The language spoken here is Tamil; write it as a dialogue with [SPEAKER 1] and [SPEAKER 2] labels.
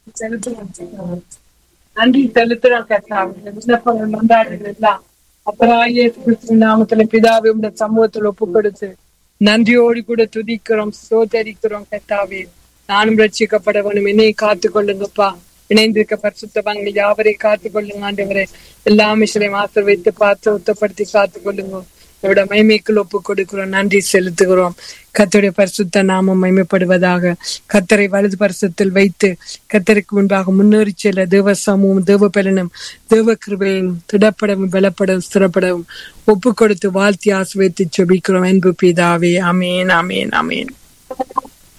[SPEAKER 1] செலுத்துகிறோம் நன்றி செலுத்துறோம் கர்த்தாவே விண்ணப்பங்கள் மன்றாடுகள் எல்லாம் அப்புறம் இயேசு கிறிஸ்துவின் நாமத்துல பிதாவே உடைய சமூகத்தில் ஒப்பு கொடுத்து நன்றியோடு கூட துதிக்கிறோம் சோதரிக்கிறோம் கர்த்தாவே நானும் ரட்சிக்கப்பட வேணும் என்னை காத்து கொள்ளுங்கப்பா இணைந்திருக்க பரிசுத்தவாங்க யாவரை காத்து கொள்ளுங்க ஆண்டவரே எல்லா மிஷனையும் ஆசிர்வைத்து பார்த்து உத்தப்படுத்தி காத்து கொள்ளுங்க இதோட மைமைக்குள் ஒப்பு கொடுக்கிறோம் நன்றி செலுத்துகிறோம் கத்தருடைய பரிசுத்த நாமம் மைமைப்படுவதாக கத்தரை வலது பரிசுத்தில் வைத்து கத்தருக்கு முன்பாக முன்னேறி செல்ல தேவ சமூகம் தேவ பலனும் தேவ கிருபையும் திடப்படவும் பலப்படவும் ஸ்திரப்படவும் ஒப்பு கொடுத்து வாழ்த்தி ஆசிர்வைத்து செபிக்கிறோம் அன்பு பிதாவே அமேன் அமேன் அமேன்